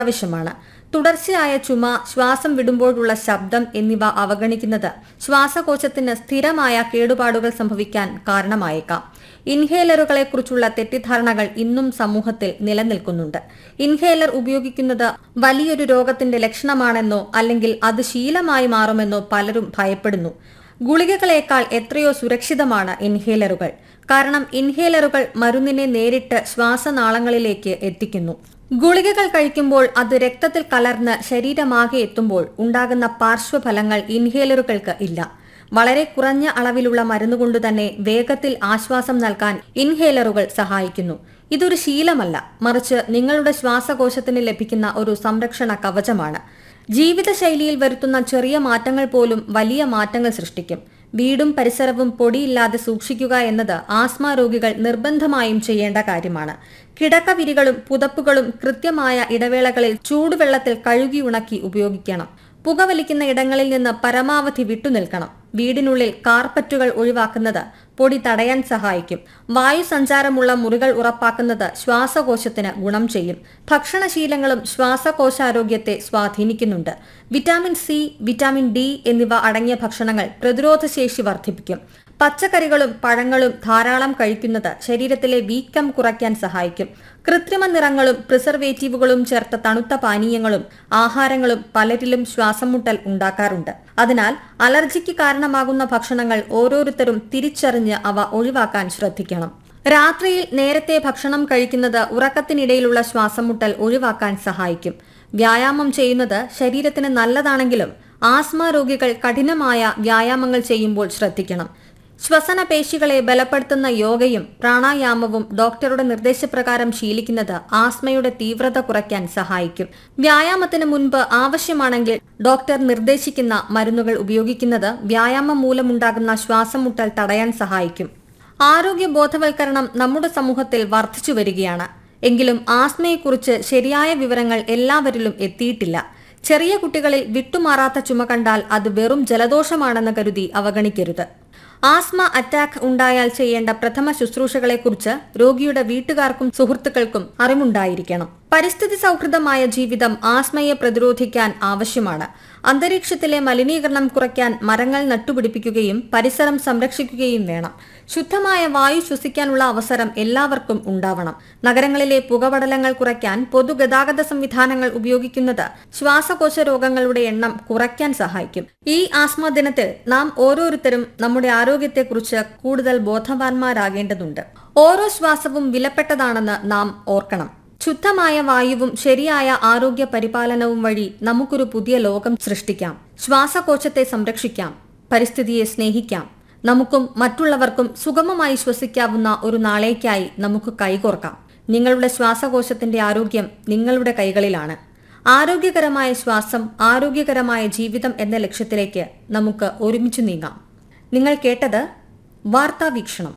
ആവശ്യമാണ് തുടർച്ചയായ ചുമ ശ്വാസം വിടുമ്പോഴുള്ള ശബ്ദം എന്നിവ അവഗണിക്കുന്നത് ശ്വാസകോശത്തിന് സ്ഥിരമായ കേടുപാടുകൾ സംഭവിക്കാൻ കാരണമായേക്കാം ഇൻഹേലറുകളെക്കുറിച്ചുള്ള തെറ്റിദ്ധാരണകൾ ഇന്നും സമൂഹത്തിൽ നിലനിൽക്കുന്നുണ്ട് ഇൻഹേലർ ഉപയോഗിക്കുന്നത് വലിയൊരു രോഗത്തിന്റെ ലക്ഷണമാണെന്നോ അല്ലെങ്കിൽ അത് ശീലമായി മാറുമെന്നോ പലരും ഭയപ്പെടുന്നു ഗുളികകളേക്കാൾ എത്രയോ സുരക്ഷിതമാണ് ഇൻഹേലറുകൾ കാരണം ഇൻഹേലറുകൾ മരുന്നിനെ നേരിട്ട് ശ്വാസനാളങ്ങളിലേക്ക് എത്തിക്കുന്നു ഗുളികകൾ കഴിക്കുമ്പോൾ അത് രക്തത്തിൽ കലർന്ന് ശരീരമാകെ എത്തുമ്പോൾ ഉണ്ടാകുന്ന പാർശ്വഫലങ്ങൾ ഇൻഹേലറുകൾക്ക് ഇല്ല വളരെ കുറഞ്ഞ അളവിലുള്ള മരുന്നുകൊണ്ട് തന്നെ വേഗത്തിൽ ആശ്വാസം നൽകാൻ ഇൻഹേലറുകൾ സഹായിക്കുന്നു ഇതൊരു ശീലമല്ല മറിച്ച് നിങ്ങളുടെ ശ്വാസകോശത്തിന് ലഭിക്കുന്ന ഒരു സംരക്ഷണ കവചമാണ് ജീവിതശൈലിയിൽ വരുത്തുന്ന ചെറിയ മാറ്റങ്ങൾ പോലും വലിയ മാറ്റങ്ങൾ സൃഷ്ടിക്കും വീടും പരിസരവും പൊടിയില്ലാതെ സൂക്ഷിക്കുക എന്നത് ആസ്മ രോഗികൾ നിർബന്ധമായും ചെയ്യേണ്ട കാര്യമാണ് കിടക്കവിരികളും പുതപ്പുകളും കൃത്യമായ ഇടവേളകളിൽ ചൂടുവെള്ളത്തിൽ കഴുകി ഉണക്കി ഉപയോഗിക്കണം പുകവലിക്കുന്ന ഇടങ്ങളിൽ നിന്ന് പരമാവധി വിട്ടുനിൽക്കണം വീടിനുള്ളിൽ കാർപ്പറ്റുകൾ ഒഴിവാക്കുന്നത് പൊടി തടയാൻ സഹായിക്കും വായു സഞ്ചാരമുള്ള മുറികൾ ഉറപ്പാക്കുന്നത് ശ്വാസകോശത്തിന് ഗുണം ചെയ്യും ഭക്ഷണശീലങ്ങളും ശ്വാസകോശാരോഗ്യത്തെ സ്വാധീനിക്കുന്നുണ്ട് വിറ്റാമിൻ സി വിറ്റാമിൻ ഡി എന്നിവ അടങ്ങിയ ഭക്ഷണങ്ങൾ പ്രതിരോധശേഷി വർദ്ധിപ്പിക്കും പച്ചക്കറികളും പഴങ്ങളും ധാരാളം കഴിക്കുന്നത് ശരീരത്തിലെ വീക്കം കുറയ്ക്കാൻ സഹായിക്കും കൃത്രിമ നിറങ്ങളും പ്രിസർവേറ്റീവുകളും ചേർത്ത തണുത്ത പാനീയങ്ങളും ആഹാരങ്ങളും പലരിലും ശ്വാസം മുട്ടൽ ഉണ്ടാക്കാറുണ്ട് അതിനാൽ അലർജിക്ക് കാരണമാകുന്ന ഭക്ഷണങ്ങൾ ഓരോരുത്തരും തിരിച്ചറിഞ്ഞ് അവ ഒഴിവാക്കാൻ ശ്രദ്ധിക്കണം രാത്രിയിൽ നേരത്തെ ഭക്ഷണം കഴിക്കുന്നത് ഉറക്കത്തിനിടയിലുള്ള ശ്വാസം മുട്ടൽ ഒഴിവാക്കാൻ സഹായിക്കും വ്യായാമം ചെയ്യുന്നത് ശരീരത്തിന് നല്ലതാണെങ്കിലും ആസ്മ രോഗികൾ കഠിനമായ വ്യായാമങ്ങൾ ചെയ്യുമ്പോൾ ശ്രദ്ധിക്കണം ശ്വസന പേശികളെ ബലപ്പെടുത്തുന്ന യോഗയും പ്രാണായാമവും ഡോക്ടറുടെ നിർദ്ദേശപ്രകാരം ശീലിക്കുന്നത് ആസ്മയുടെ തീവ്രത കുറയ്ക്കാൻ സഹായിക്കും വ്യായാമത്തിന് മുൻപ് ആവശ്യമാണെങ്കിൽ ഡോക്ടർ നിർദ്ദേശിക്കുന്ന മരുന്നുകൾ ഉപയോഗിക്കുന്നത് വ്യായാമം മൂലമുണ്ടാകുന്ന ശ്വാസം മുട്ടൽ തടയാൻ സഹായിക്കും ആരോഗ്യ ബോധവൽക്കരണം നമ്മുടെ സമൂഹത്തിൽ വർദ്ധിച്ചു വരികയാണ് എങ്കിലും ആസ്മയെക്കുറിച്ച് ശരിയായ വിവരങ്ങൾ എല്ലാവരിലും എത്തിയിട്ടില്ല ചെറിയ കുട്ടികളിൽ വിട്ടുമാറാത്ത ചുമ കണ്ടാൽ അത് വെറും ജലദോഷമാണെന്ന് കരുതി അവഗണിക്കരുത് ആസ്മ അറ്റാക്ക് ഉണ്ടായാൽ ചെയ്യേണ്ട പ്രഥമ ശുശ്രൂഷകളെക്കുറിച്ച് രോഗിയുടെ വീട്ടുകാർക്കും സുഹൃത്തുക്കൾക്കും അറിവുണ്ടായിരിക്കണം പരിസ്ഥിതി സൗഹൃദമായ ജീവിതം ആസ്മയെ പ്രതിരോധിക്കാൻ ആവശ്യമാണ് അന്തരീക്ഷത്തിലെ മലിനീകരണം കുറയ്ക്കാൻ മരങ്ങൾ നട്ടുപിടിപ്പിക്കുകയും പരിസരം സംരക്ഷിക്കുകയും വേണം ശുദ്ധമായ വായു ശ്വസിക്കാനുള്ള അവസരം എല്ലാവർക്കും ഉണ്ടാവണം നഗരങ്ങളിലെ പുകപടലങ്ങൾ കുറയ്ക്കാൻ പൊതുഗതാഗത സംവിധാനങ്ങൾ ഉപയോഗിക്കുന്നത് ശ്വാസകോശ രോഗങ്ങളുടെ എണ്ണം കുറയ്ക്കാൻ സഹായിക്കും ഈ ആസ്മ ദിനത്തിൽ നാം ഓരോരുത്തരും നമ്മുടെ ആരോഗ്യത്തെക്കുറിച്ച് കൂടുതൽ ബോധവാന്മാരാകേണ്ടതുണ്ട് ഓരോ ശ്വാസവും വിലപ്പെട്ടതാണെന്ന് നാം ഓർക്കണം ശുദ്ധമായ വായുവും ശരിയായ ആരോഗ്യ പരിപാലനവും വഴി നമുക്കൊരു പുതിയ ലോകം സൃഷ്ടിക്കാം ശ്വാസകോശത്തെ സംരക്ഷിക്കാം പരിസ്ഥിതിയെ സ്നേഹിക്കാം നമുക്കും മറ്റുള്ളവർക്കും സുഗമമായി ശ്വസിക്കാവുന്ന ഒരു നാളേക്കായി നമുക്ക് കൈകോർക്കാം നിങ്ങളുടെ ശ്വാസകോശത്തിന്റെ ആരോഗ്യം നിങ്ങളുടെ കൈകളിലാണ് ആരോഗ്യകരമായ ശ്വാസം ആരോഗ്യകരമായ ജീവിതം എന്ന ലക്ഷ്യത്തിലേക്ക് നമുക്ക് ഒരുമിച്ച് നീങ്ങാം നിങ്ങൾ കേട്ടത് വാർത്താ വീക്ഷണം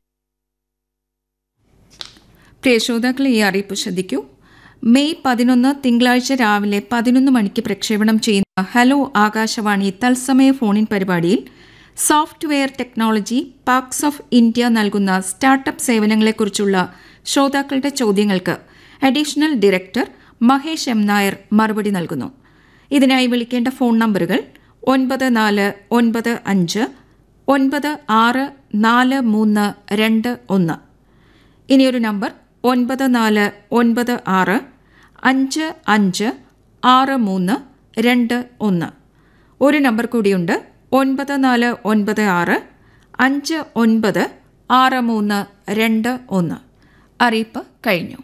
പ്രിയ ശ്രോതാക്കളെ ഈ അറിയിപ്പ് ശ്രദ്ധിക്കൂ മെയ് പതിനൊന്ന് തിങ്കളാഴ്ച രാവിലെ പതിനൊന്ന് മണിക്ക് പ്രക്ഷേപണം ചെയ്യുന്ന ഹലോ ആകാശവാണി തത്സമയ ഫോണിൻ പരിപാടിയിൽ software technology parks of India നൽകുന്ന സ്റ്റാർട്ടപ്പ് സേവനങ്ങളെക്കുറിച്ചുള്ള ശ്രോതാക്കളുടെ ചോദ്യങ്ങൾക്ക് additional director Mahesh M Nair മറുപടി നൽകുന്നു ഇതിനായി വിളിക്കേണ്ട ഫോൺ നമ്പറുകൾ ഒൻപത് നാല് ഒൻപത് അഞ്ച് ഒൻപത് ആറ് നാല് മൂന്ന് രണ്ട് ഒന്ന് ഇനിയൊരു നമ്പർ ഒൻപത് നാല് ഒൻപത് ആറ് അഞ്ച് അഞ്ച് ആറ് മൂന്ന് രണ്ട് ഒന്ന് ഒരു നമ്പർ കൂടിയുണ്ട് ഒൻപത് നാല് ഒൻപത് ആറ് അഞ്ച് ഒൻപത് ആറ് മൂന്ന് രണ്ട് ഒന്ന് അറിയിപ്പ് കഴിഞ്ഞു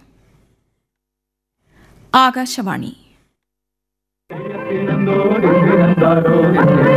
ആകാശവാണി ോ